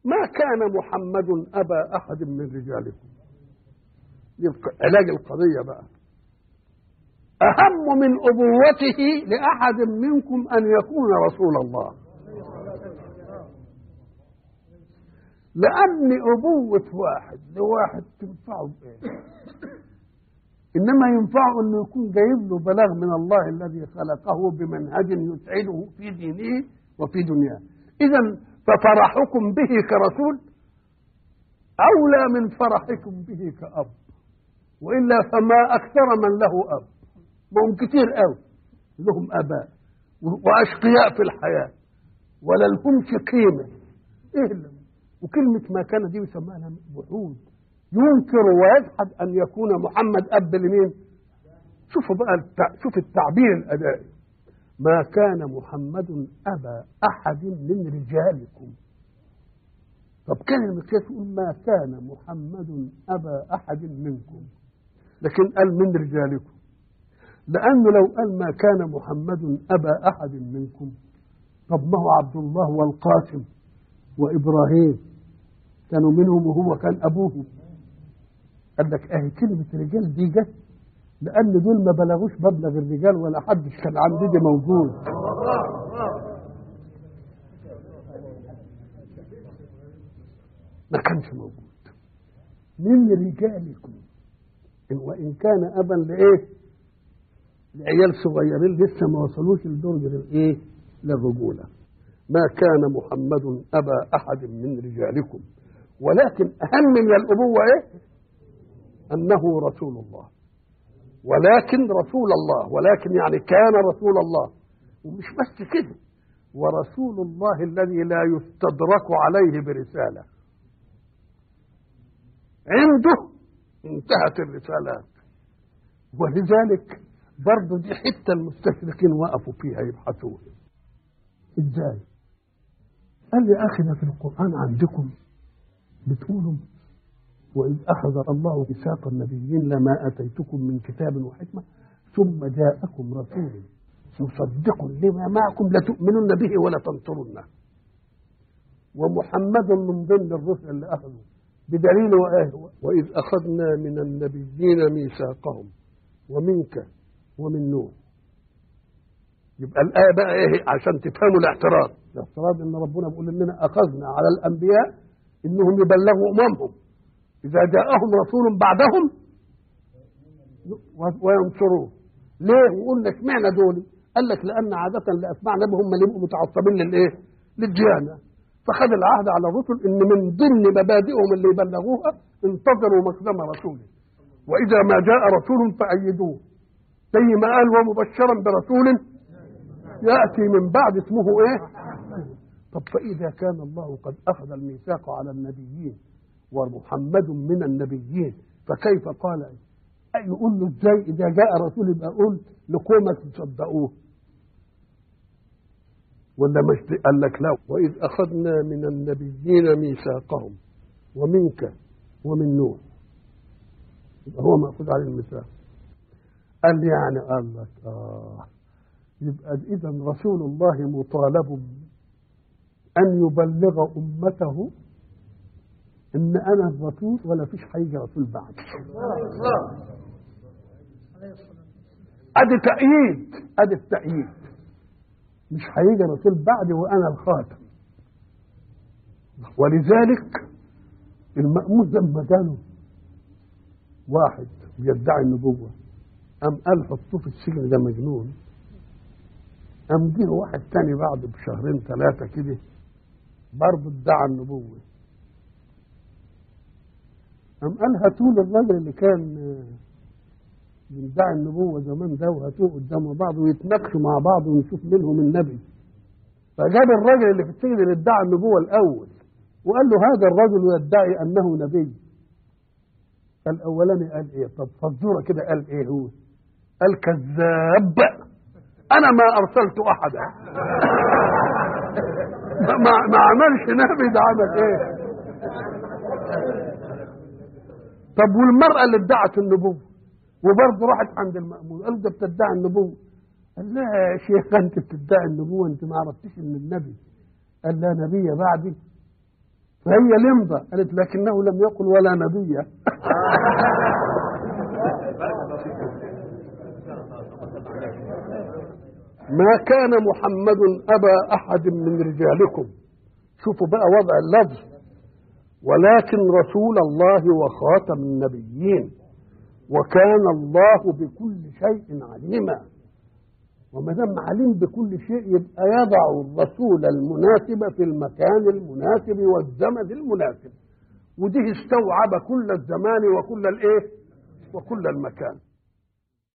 ما كان محمد أبا أحد من رجالكم يبقى علاج القضية بقى أهم من أبوته لأحد منكم أن يكون رسول الله لأن أبوة واحد لواحد تنفعه بإيه؟ إنما ينفعه أنه يكون جايب له بلاغ من الله الذي خلقه بمنهج يسعده في دينه وفي دنياه إذا ففرحكم به كرسول أولى من فرحكم به كأب وإلا فما أكثر من له أب ما هم كتير قوي لهم آباء وأشقياء في الحياة ولا لهمش قيمة إيه اللي وكلمة ما كان دي بيسموها لها وعود ينكر ويجحد أن يكون محمد أب لمين؟ شوفوا بقى التع... شوف التعبير الأدائي ما كان محمد أبا أحد من رجالكم طب كان المقياس يقول ما كان محمد أبا أحد منكم لكن قال من رجالكم لأنه لو قال ما كان محمد أبا أحد منكم طب ما هو عبد الله والقاسم وإبراهيم كانوا منهم وهو كان أبوهم قال لك أهي كلمة رجال دي جت لأن دول ما بلغوش مبلغ الرجال ولا حدش كان عندي دي موجود ما كانش موجود من رجالكم إن وإن كان أبا لإيه؟ لعيال صغيرين لسه ما وصلوش لدرجة الإيه؟ للرجولة ما كان محمد أبا أحد من رجالكم ولكن أهم من الأبوة إيه؟ أنه رسول الله ولكن رسول الله ولكن يعني كان رسول الله ومش بس كده ورسول الله الذي لا يستدرك عليه برسالة عنده انتهت الرسالات ولذلك برضه دي حتة المستشرقين وقفوا فيها يبحثون ازاي قال لي اخي ده في القرآن عندكم بتقولوا وإذ أخذ الله ميثاق النبيين لما آتيتكم من كتاب وحكمة ثم جاءكم رسول مصدق لما معكم لتؤمنن به ولا تنصرنه ومحمد من ضمن الرسل اللي أخذوا بدليل وآه وإذ أخذنا من النبيين ميثاقهم ومنك ومن نوح يبقى الآية بقى إيه عشان تفهموا الاعتراض الاعتراض إن ربنا بيقول إننا أخذنا على الأنبياء إنهم يبلغوا أممهم إذا جاءهم رسول بعدهم وينصروه ليه ويقول لك اشمعنى دول قال لك لأن عادة اللي أتبعنا هم اللي يبقوا متعصبين للإيه للديانة فخذ العهد على الرسل إن من ضمن مبادئهم اللي يبلغوها انتظروا مقدم رسوله وإذا ما جاء رسول فأيدوه زي ما قال ومبشرا برسول يأتي من بعد اسمه إيه طب فإذا كان الله قد أخذ الميثاق على النبيين ومحمد من النبيين فكيف قال يقول له ازاي اذا جاء رسول يبقى قول لقومك تصدقوه ولا مش قال لك لا واذ اخذنا من النبيين ميثاقهم ومنك ومن نوح يبقى هو ماخوذ عليه الميثاق قال لي يعني قال لك اه يبقى اذا رسول الله مطالب ان يبلغ امته ان انا الرسول ولا فيش هيجي رسول بعد ادي تأييد ادي التأييد مش هيجي رسول بعدي وانا الخاتم ولذلك المأمون لما جاله واحد بيدعي النبوة قام قال حطوه في السجن ده مجنون قام جه واحد تاني بعد بشهرين ثلاثة كده برضه ادعى النبوة قام قال هاتوا لي الراجل اللي كان بيدعي النبوه زمان ده وهاتوه قدام بعض ويتناقشوا مع بعض ونشوف منهم النبي فجاب الراجل اللي في السجن اللي ادعى النبوه الاول وقال له هذا الرجل يدعي انه نبي الاولاني قال ايه طب فزوره كده قال ايه هو قال كذاب انا ما ارسلت احدا ما, ما عملش نبي ده عمل ايه طب والمرأة اللي ادعت النبوة وبرضه راحت عند المأمون قال ده بتدعي النبوة قال لا يا شيخ انت بتدعي النبوة انت ما عرفتش ان النبي قال لا نبي بعدي فهي لمضة قالت لكنه لم يقل ولا نبي ما كان محمد أبا أحد من رجالكم شوفوا بقى وضع اللفظ ولكن رسول الله وخاتم النبيين وكان الله بكل شيء عليما وما دام عليم بكل شيء يبقى يضع الرسول المناسب في المكان المناسب والزمن المناسب ودي استوعب كل الزمان وكل الايه وكل المكان